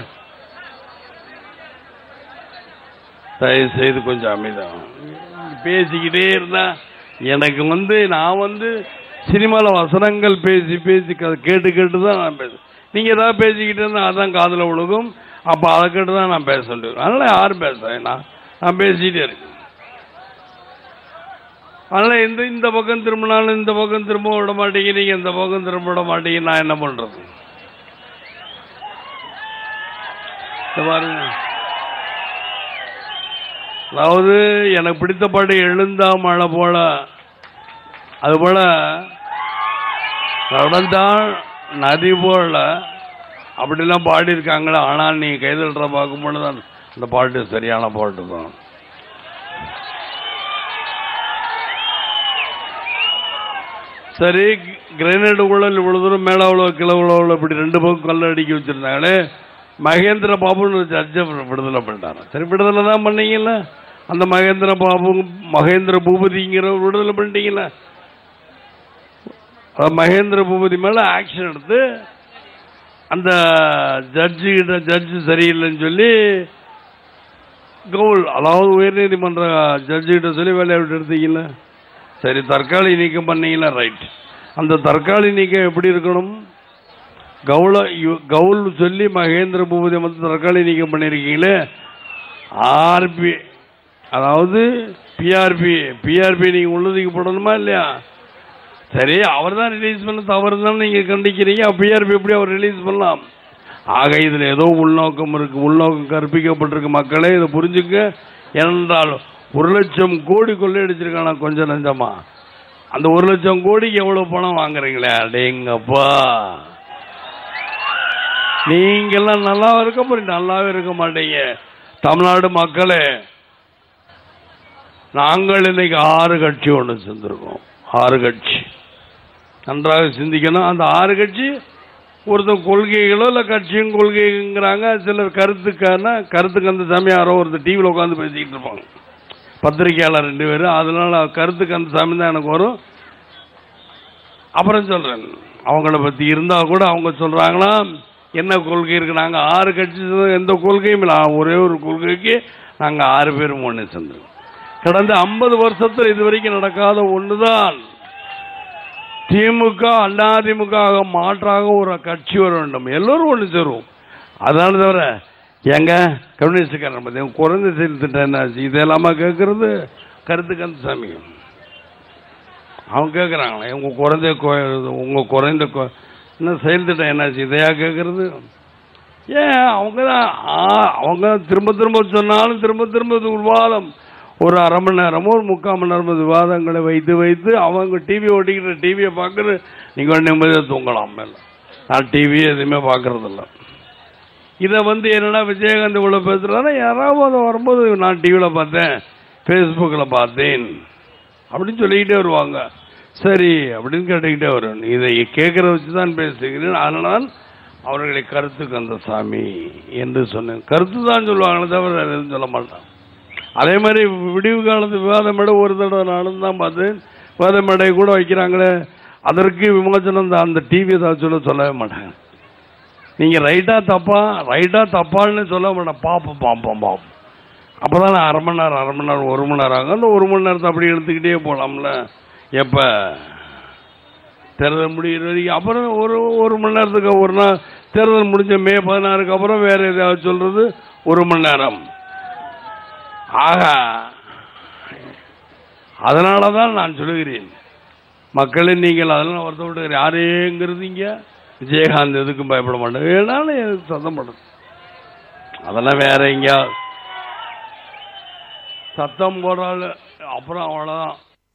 Speaker 5: தயவு செய்து கொஞ்சம் அமைதான் பேசிக்கிட்டே இருந்தா எனக்கு வந்து நான் வந்து சினிமாவில் வசனங்கள் பேசி பேசி க- கேட்டு கேட்டு தான் நான் பேசுவேன் நீங்கள் ஏதாவது பேசிக்கிட்டு இருந்தால் அதான் காதில் விழுகும் அப்போ அதை கேட்டு தான் நான் பேச வேண்டியது அதனால யாரும் பேசுறேன் நான் நான் பேசிக்கிட்டே இருக்கேன் அதனால இந்த இந்த பக்கம் திரும்பினாலும் இந்த பக்கம் திரும்ப விட மாட்டேங்கிறீங்க இந்த பக்கம் திரும்ப விட மாட்டேங்க நான் என்ன பண்றது இந்த பாருங்க அதாவது எனக்கு பிடித்த பாட்டு எழுந்தா மழை போல அது போல நடந்தால் நதி போல அப்படிலாம் பாடியிருக்காங்களே ஆனால் நீ கைதல்ற பார்க்கும்போது தான் அந்த பாட்டு சரியான பாட்டு தான் சரி கிரேனைட் ஊழல் இவ்வளவு தூரம் மேல அவ்வளோ கிளை அவ்வளோ இப்படி ரெண்டு பக்கம் கல் அடிக்க வச்சிருந்தாங்களே மகேந்திர பாபுன்னு ஒரு ஜட்ஜை விடுதலை பண்ணிட்டாங்க சரி விடுதலை தான் பண்ணீங்கல்ல அந்த மகேந்திர பாபு மகேந்திர பூபதிங்கிற விடுதலை பண்ணிட்டீங்கல்ல அஹ் மகேந்திர பூபதி மேல ஆக்ஷன் எடுத்து அந்த ஜட்ஜு கிட்ட ஜட்ஜு சரியில்லைன்னு சொல்லி கவுல் அதாவது உயர்நீதிமன்ற ஜட்ஜு கிட்ட சொல்லி வேலையை விட்டு எடுத்தீங்கல்ல சரி தற்காலிக நீக்கம் பண்ணீங்களா ரைட் அந்த தற்காலிக நீக்கம் எப்படி இருக்கணும் கவுல யு- கவுல் சொல்லி மகேந்திர பூபதி வந்து தற்காலிக நீக்கம் பண்ணியிருக்கீங்களே ஆர்பி அதாவது பிஆர்பி பிஆர்பி நீங்கள் உள்ளதுக்கு போடணுமா இல்லையா சரி அவர் தான் ரிலீஸ் பண்ண தவறு தான் நீங்கள் கண்டிக்கிறீங்க பிஆர்பி எப்படி அவர் ரிலீஸ் பண்ணலாம் ஆக இதில் ஏதோ உள்நோக்கம் இருக்கு உள்நோக்கம் கற்பிக்கப்பட்டிருக்கு மக்களே இதை புரிஞ்சுக்க ஏனென்றால் ஒரு லட்சம் கோடி கொள்ளையடிச்சிருக்கானா கொஞ்சம் நஞ்சமா அந்த ஒரு லட்சம் கோடிக்கு எவ்வளவு பணம் வாங்குறீங்களே அடேங்கப்பா நீங்கெல்லாம் நல்லா இருக்க போறீங்க நல்லாவே இருக்க மாட்டீங்க தமிழ்நாடு மக்களே நாங்கள் இன்னைக்கு ஆறு கட்சி ஒன்று சேர்ந்திருக்கோம் ஆறு கட்சி நன்றாக சிந்திக்கணும் அந்த ஆறு கட்சி ஒருத்தர் கொள்கைகளோ இல்லை கட்சியும் கொள்கைங்கிறாங்க சிலர் கருத்துக்கான கருத்துக்கு அந்த சமயம் யாரோ ஒருத்தர் டிவியில் உட்காந்து பேசிக்கிட்டு இருப்பாங்க பத்திரிக்கையாளர் ரெண்டு பேரும் அதனால கருத்துக்கு அந்த சாமி தான் எனக்கு வரும் அப்புறம் சொல்றேன் அவங்கள பத்தி இருந்தா கூட அவங்க சொல்றாங்களா என்ன கொள்கை இருக்கு நாங்க ஆறு கட்சி சேர்ந்து எந்த கொள்கையும் இல்லை ஒரே ஒரு கொள்கைக்கு நாங்க ஆறு பேரும் ஒன்று சேர்ந்தோம் கடந்த ஐம்பது வருஷத்துல இது வரைக்கும் நடக்காத ஒண்ணுதான் திமுக அதிமுக மாற்றாக ஒரு கட்சி வர வேண்டும் எல்லோரும் ஒன்று சேருவோம் அதனால தவிர எங்க கம்யூனிஸ்டுக்காரன் பத்தி குறைந்த செயல் திட்டம் என்னாச்சு இதெல்லாமா கேட்கறது கருத்து கந்தசாமி அவங்க கேட்குறாங்களே உங்க குறைந்த கொ- உங்க குறைந்த கொ- என்ன செயல் திட்டம் என்னாச்சு இதையா கேட்கறது ஏன் அவங்க தான் ஆ- அவங்க திரும்ப திரும்ப சொன்னாலும் திரும்ப திரும்ப இது விவாதம் ஒரு அரை மணி நேரமோ ஒரு முக்கால் மணி நேரமோ விவாதங்களை வைத்து வைத்து அவங்க டிவி ஓட்டிக்கிற டிவியை பார்க்குறது நீங்கள் நிம்மதியாக தூங்கலாம் மேல நான் டிவி எதுவுமே பார்க்கறதில்ல இதை வந்து என்னடா விஜயகாந்த் இவ்வளோ பேசுகிறாரு யாராவது வரும்போது நான் டிவியில் பார்த்தேன் ஃபேஸ்புக்கில் பார்த்தேன் அப்படின்னு சொல்லிக்கிட்டே வருவாங்க சரி அப்படின்னு கேட்டுக்கிட்டே வரும் இதை கேட்குற வச்சு தான் பேசுகிறேன் அதனால் அவர்களை கருத்து கந்தசாமி என்று சொன்னேன் கருத்து தான் சொல்லுவாங்களே தவிர வேற எதுவும் சொல்ல மாட்டான் அதே மாதிரி விடிவு காலத்து விவாத மேடை ஒரு தடவை நானும் தான் பார்த்தேன் விவாத மேடை கூட வைக்கிறாங்களே அதற்கு விமோசனம் தான் அந்த டிவி ஏதாவது சொல்ல சொல்லவே மாட்டாங்க நீங்க ரைட்டா தப்பா ரைட்டா தப்பான்னு சொல்ல மாட்டேன் பாப்போம் பாப்போம் பாப்போம் அப்பதான் அரை மணி நேரம் அரை மணி நேரம் ஒரு மணி நேரம் ஆகும் அந்த ஒரு மணி நேரத்தை அப்படி எடுத்துக்கிட்டே போகலாம்ல எப்ப தேர்தல் முடிகிற வரைக்கும் அப்புறம் ஒரு ஒரு மணி நேரத்துக்கு ஒரு நாள் தேர்தல் முடிஞ்ச மே பதினாறுக்கு அப்புறம் வேற ஏதாவது சொல்றது ஒரு மணி நேரம் ஆக அதனால தான் நான் சொல்லுகிறேன் மக்களே நீங்கள் அதெல்லாம் வருத்தப்பட்டு யாரேங்கிறதீங்க விஜயகாந்த் எதுக்கும் பயப்பட மாட்டேன் வேணாலும் எதுக்கு சத்தம் போடுறது அதெல்லாம் வேற எங்கேயா சத்தம் போடுறாள் அப்புறம் அவ்வளோதான்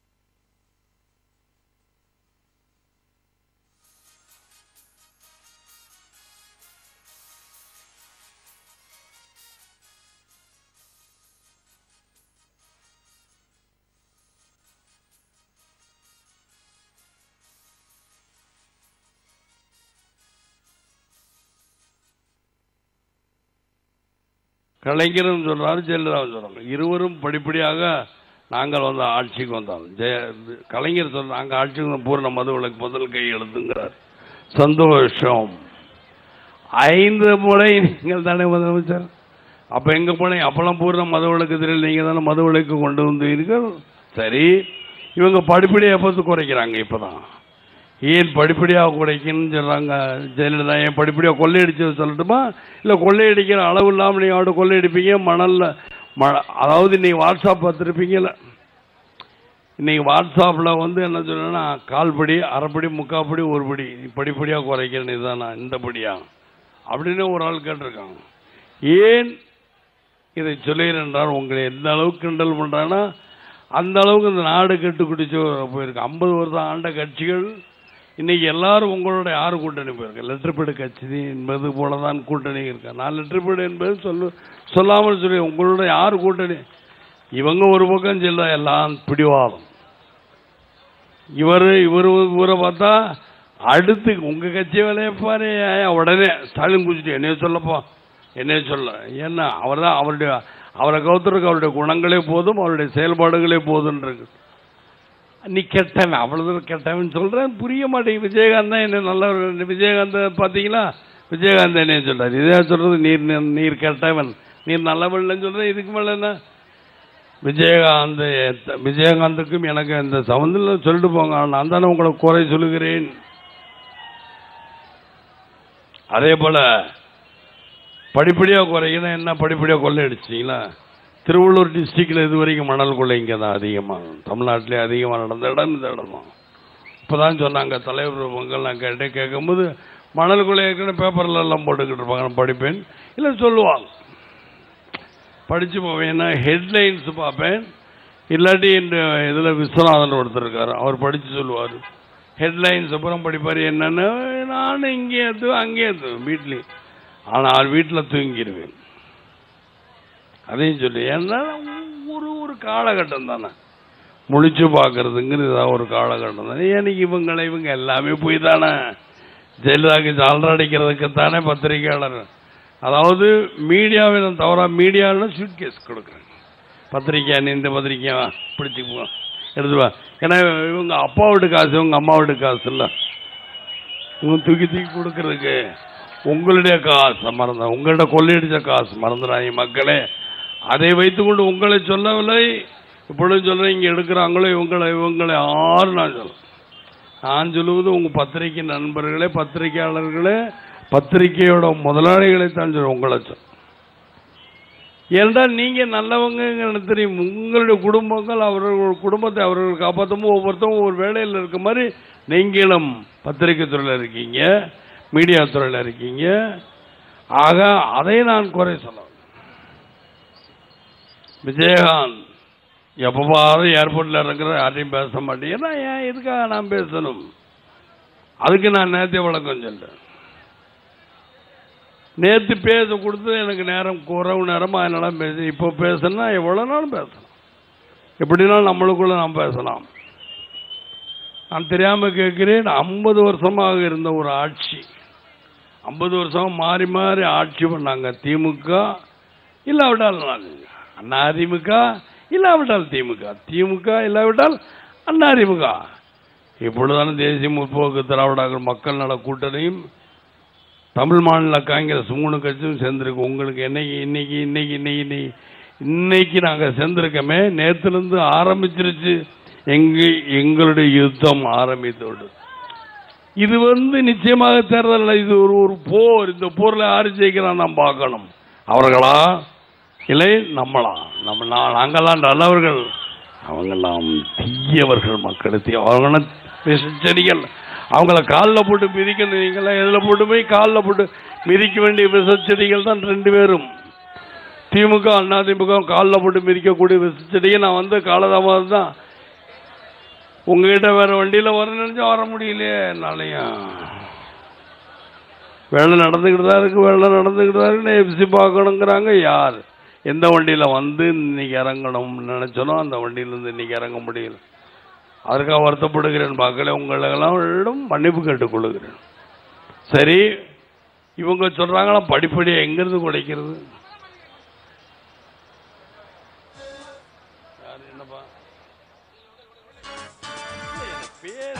Speaker 5: கலைஞரும் சொல்றாரு ஜெயலலிதாவும் சொல்றாங்க இருவரும் படிப்படியாக நாங்கள் வந்து ஆட்சிக்கு வந்தோம் ஜெய கலைஞர் சொல்ற நாங்கள் ஆட்சிக்கு வந்த பூர்ண மதுவிலக்கு முதல் கை எழுதுங்கிறார் சந்தோஷம் ஐந்து முறை நீங்கள் தானே முதலமைச்சர் அப்ப எங்க போனீங்க அப்பெல்லாம் பூர்ண மதுவிலக்கு தெரியல நீங்க தானே மதுவிலக்கு கொண்டு வந்தீர்கள் சரி இவங்க படிப்படியாக எப்போது குறைக்கிறாங்க இப்பதான் ஏன் படிப்படியாக குறைக்கணும்னு சொல்றாங்க ஜெயலலிதா ஏன் படிப்படியாக கொள்ளையடிச்சு சொல்லட்டுமா இல்லை கொள்ளையடிக்கிற அளவு இல்லாமல் நீங்கள் அவட்ட கொள்ளையடிப்பீங்க மணல்ல ம அதாவது இன்னைக்கு வாட்ஸ்அப் பார்த்துருப்பீங்கல்ல இன்னைக்கு வாட்ஸ்அப்பில் வந்து என்ன சொல்லணும்னா கால்படி அரைப்படி முக்காப்படி ஒரு படி படிப்படியாக குறைக்கிறேன் இதுதானா இந்த படியா அப்படின்னு ஒரு ஆள் கேட்டிருக்காங்க ஏன் இதை சொல்லுகிறேன் என்றால் உங்களை எந்த அளவுக்கு கிண்டல் பண்ணுறாங்கன்னா அந்த அளவுக்கு இந்த நாடு கெட்டு குடிச்சு போயிருக்கு ஐம்பது வருஷம் ஆண்ட கட்சிகள் இன்னைக்கு எல்லாரும் உங்களோட யார் கூட்டணி போயிருக்கு லெட்டர்பேடு கட்சி என்பது போல தான் கூட்டணி இருக்கா நான் லெட்டர்பேடு என்பது சொல்லு சொல்லாமல் சொல்லி உங்களோட யார் கூட்டணி இவங்க ஒரு பக்கம் செல்ல எல்லாம் பிடிவாதம் இவர் இவர் இவரை பார்த்தா அடுத்து உங்க கட்சி வேலையை பாரு ஏன் உடனே ஸ்டாலின் குடிச்சிட்டு என்னைய சொல்லப்பா என்னைய சொல்ல ஏன்னா அவர் தான் அவருடைய அவரை கௌத்தருக்கு அவருடைய குணங்களே போதும் அவருடைய செயல்பாடுகளே போதுன்றது நீ கெட்டவன் அவ்வளவு கெட்டவன் சொல்றேன் புரிய மாட்டேங்குது விஜயகாந்த் தான் என்ன நல்ல விஜயகாந்த் பாத்தீங்களா விஜயகாந்த் என்ன சொல்றாரு இதே சொல்றது நீர் நீர்- நீர் கெட்டவன் நீர் நல்லவன் சொல்றேன் இதுக்கு மேல என்ன விஜயகாந்த் விஜயகாந்துக்கும் எனக்கு இந்த சம்பந்தம் சொல்லிட்டு போங்க நான் தானே உங்களை குறை சொல்லுகிறேன் அதே போல படிப்படியா குறைக்கணும் என்ன படிப்படியா கொள்ளையடிச்சிங்களா திருவள்ளூர் டிஸ்ட்ரிக்ட்ல இது வரைக்கும் மணல் கொள்ளை இங்கே தான் அதிகமாக தமிழ்நாட்டிலே அதிகமாக நடந்த இடம் இந்த இடம் தான் இப்போதான் சொன்னாங்க தலைவர் பொங்கல் நான் கேட்டே கேட்கும்போது மணல் கொள்ளை ஏற்கனவே பேப்பர்ல எல்லாம் போட்டுக்கிட்டு இருப்பாங்க நான் படிப்பேன் இல்லை சொல்லுவாங்க படிச்சு போவேன்னா ஹெட்லைன்ஸ் பார்ப்பேன் இல்லாட்டி இந்த இதில் விஸ்வநாதன் ஒருத்தர் இருக்காரு அவர் படிச்சு சொல்லுவார் ஹெட்லைன்ஸ் அப்புறம் படிப்பார் என்னன்னு நான் இங்கே எது அங்கே எது வீட்லேயும் ஆனால் வீட்டில் தூங்கிடுவேன் அதையும் சொல்லி ஏன்னா ஒரு ஒரு காலகட்டம் தானே முழிச்சு பார்க்கறதுங்கிறது இதான் ஒரு காலகட்டம் தானே எனக்கு இவங்களை இவங்க எல்லாமே போய் தானே ஜெயலலிதாக்கு ஜாலரடிக்கிறதுக்கு தானே பத்திரிகையாளர் அதாவது மீடியாவை நான் தவறா மீடியாவில் சூட் கேஸ் கொடுக்குறேன் பத்திரிக்கை நீ இந்த பத்திரிக்கை பிடிச்சிக்குவோம் எடுத்துவா ஏன்னா இவங்க அப்பா வீட்டு காசு இவங்க அம்மா வீட்டு காசு இல்லை இவங்க தூக்கி தூக்கி கொடுக்கறதுக்கு உங்களுடைய காசு மறந்த உங்கள்ட்ட கொள்ளையடிச்ச காசு மறந்துடாங்க மக்களே அதை வைத்துக்கொண்டு உங்களை சொல்லவில்லை இப்பொழுது சொல்ல இங்க எடுக்கிறாங்களோ இவங்களை இவங்களை ஆறு நான் சொல்ல நான் சொல்லுவது உங்க பத்திரிகை நண்பர்களே பத்திரிகையாளர்களே பத்திரிகையோட முதலாளிகளை தான் சொல்ல உங்களை சொல்ல ஏனென்றால் நீங்க நல்லவங்க எனக்கு தெரியும் உங்களுடைய குடும்பங்கள் அவர்கள் குடும்பத்தை அவர்கள் காப்பாற்றமோ ஒவ்வொருத்தரும் ஒவ்வொரு வேலையில் இருக்க மாதிரி நீங்களும் பத்திரிகை துறையில் இருக்கீங்க மீடியா துறையில் இருக்கீங்க ஆக அதை நான் குறை சொல்ல விஜயகாந்த் எப்போ பாரு ஏர்போர்ட்ல இருக்கிற யாரையும் பேச மாட்டேன் ஏன்னா ஏன் இதுக்காக நான் பேசணும் அதுக்கு நான் நேத்திய வழக்கம் சொல்றேன் நேத்து பேச கொடுத்து எனக்கு நேரம் குறவு நேரம் அதனால பேச இப்போ பேசணும்னா எவ்வளவு நாளும் பேசலாம் எப்படினாலும் நம்மளுக்குள்ள நாம் பேசலாம் நான் தெரியாம கேட்கிறேன் ஐம்பது வருஷமாக இருந்த ஒரு ஆட்சி ஐம்பது வருஷம் மாறி மாறி ஆட்சி பண்ணாங்க திமுக இல்லாவிட்டால் அண்ணா அதிமுக இல்லாவிட்டால் திமுக திமுக இல்லாவிட்டால் அண்ணா அதிமுக இப்பொழுதான தேசிய முற்போக்கு திராவிட மக்கள் நல கூட்டணியும் தமிழ் மாநில காங்கிரஸ் மூணு கட்சியும் சேர்ந்திருக்கு உங்களுக்கு என்னைக்கு இன்னைக்கு இன்னைக்கு இன்னைக்கு இன்னைக்கு இன்னைக்கு நாங்க சேர்ந்திருக்கோமே நேத்துல இருந்து ஆரம்பிச்சிருச்சு எங்க எங்களுடைய யுத்தம் ஆரம்பித்தோடு இது வந்து நிச்சயமாக தேர்தல் இது ஒரு ஒரு போர் இந்த போர்ல யாரு ஜெயிக்கிறான் நாம் பார்க்கணும் அவர்களா இல்லை நம்மளா நம்ம நா- நாங்கெல்லாம் நல்லவர்கள் அவங்கெல்லாம் தீயவர்கள் மக்களுக்கு அவங்க விஷச்செடிகள் அவங்கள காலில் போட்டு மிதிக்கணும் நீங்களாம் எதில் போட்டு போய் காலில் போட்டு மிதிக்க வேண்டிய விஷச்செடிகள் தான் ரெண்டு பேரும் திமுக அண்ணா திமுக காலில் போட்டு மிதிக்கக்கூடிய விஷச்செடிகள் நான் வந்து காலதாமதம் தான் உங்ககிட்ட வேற வண்டியில வர நினைச்சா வர முடியலையே என்னாலையும் வேலை நடந்துக்கிட்டு தான் இருக்கு வேலை நடந்துக்கிட்டு தான் இருக்கு எஃப்சி பார்க்கணுங்கிறாங்க யார் எந்த வண்டியில வந்து இன்னைக்கு இறங்கணும்னு நினைச்சனோ அந்த வண்டியிலிருந்து இன்னைக்கு இறங்க முடியல அதற்காக வருத்தப்படுகிறேன் மக்களே உங்களெல்லாம் மன்னிப்பு கேட்டுக்கொள்ளுகிறேன் சரி இவங்க சொல்றாங்களா படிப்படியா எங்கிருந்து குடைக்கிறது யாரு என்னப்பா பேர்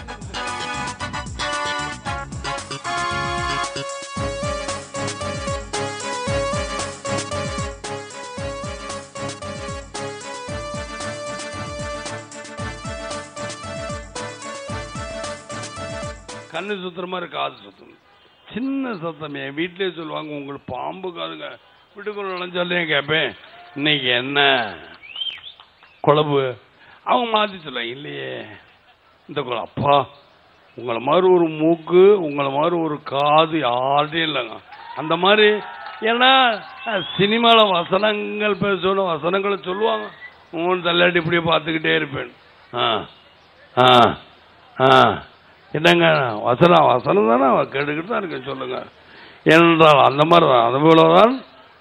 Speaker 5: கண்ணு சுத்துற மாதிரி காது சுத்தம் சின்ன சத்தம் என் வீட்டிலே சொல்லுவாங்க உங்களுக்கு பாம்பு காதுங்க வீட்டுக்குள்ள நுழைஞ்சாலே கேட்பேன் இன்னைக்கு என்ன குழம்பு அவங்க மாத்தி சொல்ல இல்லையே இந்த குழம்பு அப்பா உங்களை மாதிரி ஒரு மூக்கு உங்களை மாதிரி ஒரு காது யார்ட்டையும் இல்லைங்க அந்த மாதிரி ஏன்னா சினிமாவில் வசனங்கள் பேசணும் வசனங்களை சொல்லுவாங்க உன் தள்ளாட்டி இப்படியே பார்த்துக்கிட்டே இருப்பேன் ஆ ஆ ஆ என்னங்க வசனம் வசனம் தானே கேட்டுக்கிட்டு தான் இருக்கேன் சொல்லுங்க ஏனென்றால் அந்த மாதிரி தான் அது போல தான்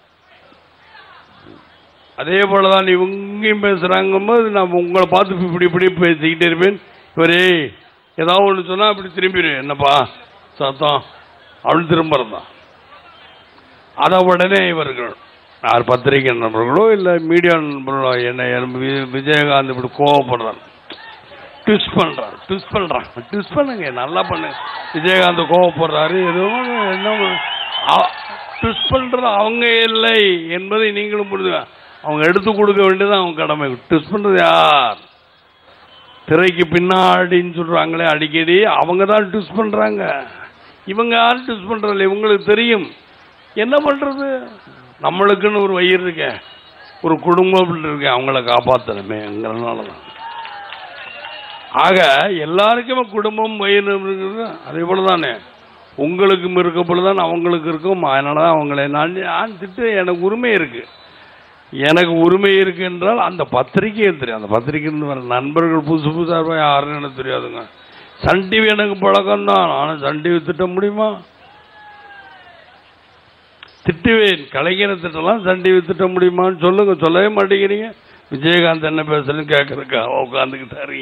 Speaker 5: அதே போல தான் இவங்கயும் பேசுறாங்கும்போது நான் உங்களை பார்த்து இப்படி இப்படி பேசிக்கிட்டே இருப்பேன் இவரே ஏதாவது ஒன்று சொன்னா அப்படி திரும்பிடு என்னப்பா சத்தம் அப்படின்னு திரும்புறதான் அதை உடனே இவர்கள் யார் பத்திரிகை நண்பர்களோ இல்லை மீடியா நண்பர்களோ என்ன என்ன வி- விஜயகாந்த் இப்படி கோவப்படுறான் ட்விஸ்ட் பண்றான் ட்விஸ்ட் பண்றான் ட்விஸ்ட் பண்ணுங்க நல்லா பண்ணுங்க விஜயகாந்த் கோவப்படுறாரு எதுவும் என்ன ட்விஸ்ட் பண்றது அவங்க இல்லை என்பதை நீங்களும் புரிஞ்சுங்க அவங்க எடுத்து கொடுக்க வேண்டியது அவங்க கடமை ட்விஸ்ட் பண்றது யார் திரைக்கு பின்னாடின்னு சொல்றாங்களே அடிக்கடி அவங்க தான் ட்விஸ்ட் பண்றாங்க இவங்க யாரும் ட்விஸ்ட் பண்றதில்ல இவங்களுக்கு தெரியும் என்ன பண்றது நம்மளுக்குன்னு ஒரு வயிறு இருக்க ஒரு குடும்பம் இருக்கு அவங்கள காப்பாற்றணுமேங்கிறதுனால தான் ஆக எல்லாருக்குமே குடும்பம் வயிறு இருக்குது அதே போல தானே உங்களுக்கும் இருக்க போல தான் அவங்களுக்கு இருக்கும் அதனால தான் அவங்களை நான் நான் திட்டு எனக்கு உரிமை இருக்கு எனக்கு உரிமை இருக்கு என்றால் அந்த பத்திரிகை தெரியும் அந்த பத்திரிகைன்னு வர நண்பர்கள் புதுசு புதுசாக இருப்பா யாருன்னு எனக்கு தெரியாதுங்க சன் டிவி எனக்கு பழக்கம் தான் ஆனால் சன் டிவி திட்ட முடியுமா திட்டுவேன் கலைஞரை திட்டலாம் சன் டிவி திட்ட முடியுமான்னு சொல்லுங்க சொல்லவே மாட்டேங்கிறீங்க விஜயகாந்த் என்ன பேசுறேன்னு கேட்கறக்கா உட்காந்துக்கிட்டாரு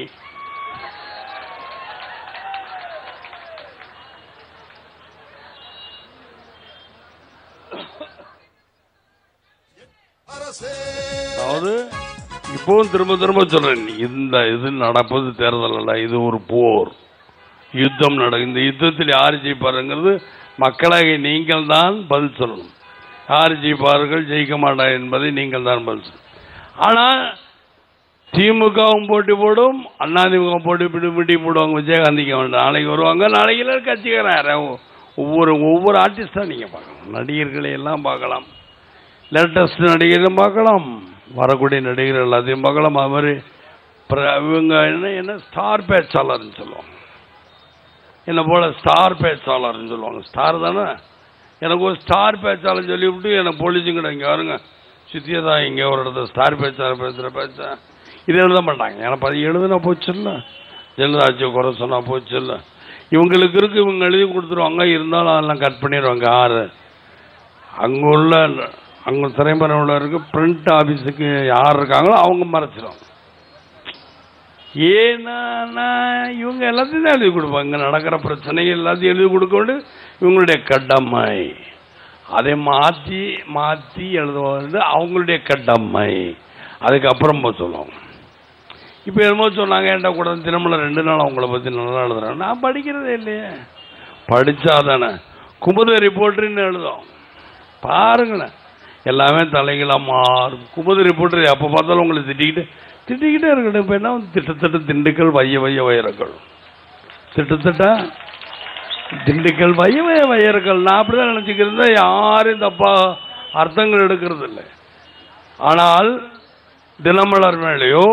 Speaker 2: அரசே
Speaker 5: அதாவது இப்பவும் திரும்ப திரும்ப சொல்றேன் இந்த இது நடப்பது தேர்தல் அல்ல இது ஒரு போர் யுத்தம் நட இந்த யுத்தத்தில் யார் ஜெயிப்பாருங்கிறது மக்களாகிய நீங்கள் தான் பதில் சொல்லணும் யார் ஜெயிப்பார்கள் ஜெயிக்க மாட்டார் என்பதை நீங்கள் தான் பதில் சொல்லணும் ஆனால் திமுகவும் போட்டி போடும் அதிமுக போட்டி போட்டு மிட்டி போடுவாங்க விஜயகாந்திக்கு வேண்டாம் நாளைக்கு வருவாங்க நாளைக்கு எல்லாரும் கட்சிக்காரன் ஒவ்வொரு ஒவ்வொரு ஆர்டிஸ்டாக நீங்கள் பார்க்கலாம் நடிகர்களை எல்லாம் பார்க்கலாம் லேட்டஸ்ட் நடிகரும் பார்க்கலாம் வரக்கூடிய நடிகர் எல்லாத்தையும் பார்க்கலாம் அது மாதிரி பிர- இவங்க என்ன என்ன ஸ்டார் பேச்சாளர்னு சொல்லுவாங்க என்ன போல ஸ்டார் பேச்சாளர்னு சொல்லுவாங்க ஸ்டார் தானே எனக்கு ஒரு ஸ்டார் பேச்சாளர் சொல்லிவிட்டு எனக்கு போலீஸுங்கிட்ட இங்கே வருங்க சித்தியதா இங்கே ஒரு இடத்துல ஸ்டார் பேச்சாளர் பேசுகிற பேச்சா இது எழுத மாட்டாங்க எனக்கு அது எழுதுனா போச்சுல்ல ஜெயலலிதாச்சியை குறை சொன்னா போச்சுல்ல இவங்களுக்கு இருக்கு இவங்க எழுதி கொடுத்துருவாங்க இருந்தாலும் அதெல்லாம் கட் பண்ணிடுவாங்க ஆறு அங்கே உள்ள அங்கே திரைமறைவில் இருக்க பிரிண்ட் ஆஃபீஸுக்கு யார் இருக்காங்களோ அவங்க மறைச்சிடும் ஏன்னா இவங்க எல்லாத்தையும் தான் எழுதி கொடுப்பாங்க இங்கே நடக்கிற பிரச்சனை எல்லாத்தையும் எழுதி கொடுக்க வேண்டியது இவங்களுடைய கடமை அதை மாற்றி மாற்றி எழுதுவது அவங்களுடைய கடமை அதுக்கப்புறம் போய் சொல்லுவாங்க இப்போ என்னமோ சொன்னாங்க என்கிட்ட கூட தினமல ரெண்டு நாள் அவங்கள பற்றி நல்லா எழுதுறேன் நான் படிக்கிறதே இல்லையே படித்தாதானே குமுத ரிப்போர்ட்ருன்னு எழுதும் பாருங்களேன் எல்லாமே தலைகளாக மாறும் குமுத ரிப்போர்ட்டர் எப்போ பார்த்தாலும் உங்களை திட்டிக்கிட்டு திட்டிக்கிட்டே இருக்கட்டும் இப்போ என்ன திட்டத்தட்ட திண்டுக்கல் வைய வைய வயரக்கள் திட்டத்தட்ட திண்டுக்கல் வைய வைய வயர்கள் நான் அப்படிதான் நினச்சிக்கிறதா யாரும் தப்பா அர்த்தங்கள் எடுக்கிறது இல்லை ஆனால் தினமலர் மேலேயோ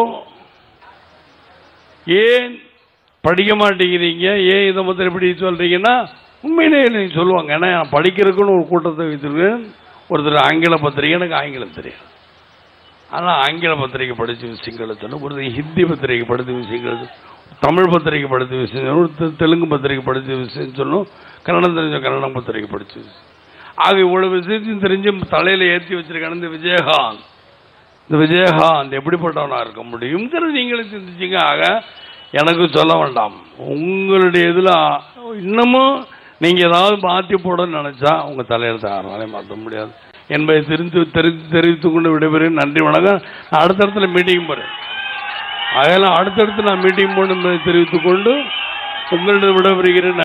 Speaker 5: ஏன் படிக்க மாட்டேங்கிறீங்க ஏன் இதை மொத்தம் இப்படி சொல்றீங்கன்னா உண்மையிலே நீங்க சொல்லுவாங்க ஏன்னா நான் படிக்கிறதுக்குன்னு ஒரு கூட்டத்தை வைத்திருக்கேன் ஒருத்தர் ஆங்கில பத்திரிகை எனக்கு ஆங்கிலம் தெரியும் ஆனால் ஆங்கில பத்திரிகை படித்த விஷயங்களை சொன்ன ஒருத்தர் ஹிந்தி பத்திரிகை படித்த விஷயங்கள் சொல்லு. தமிழ் பத்திரிகை படித்த விஷயம் சொல்லு. ஒருத்தர் தெலுங்கு பத்திரிகை படித்த விஷயம் சொல்லணும் கன்னடம் தெரிஞ்ச கன்னடம் பத்திரிகை படித்த விஷயம் ஆக இவ்வளவு விஷயத்தையும் தெரிஞ்சு தலையில ஏற்றி வச்சிருக்கான இந்த விஜயகாந்த் இந்த விஜயகாந்த் எப்படிப்பட்டவனா இருக்க முடியுங்கிறது நீங்களும் சிந்திச்சிங்க ஆக எனக்கு சொல்ல வேண்டாம் உங்களுடைய இதில் இன்னமும் நீங்கள் ஏதாவது மாற்றி போடணும்னு நினச்சா உங்கள் தலையெழுத்தை யாராலையும் மாற்ற முடியாது என்பதை தெரிந்து தெரிந்து தெரிவித்துக் கொண்டு விடைபெறுகிறேன் நன்றி வணக்கம் நான் அடுத்த இடத்துல மீட்டிங் போகிறேன் அதெல்லாம் அடுத்தடுத்து நான் மீட்டிங் போகணும் என்பதை தெரிவித்துக் கொண்டு உங்களிடம் விடைபெறுகிறேன்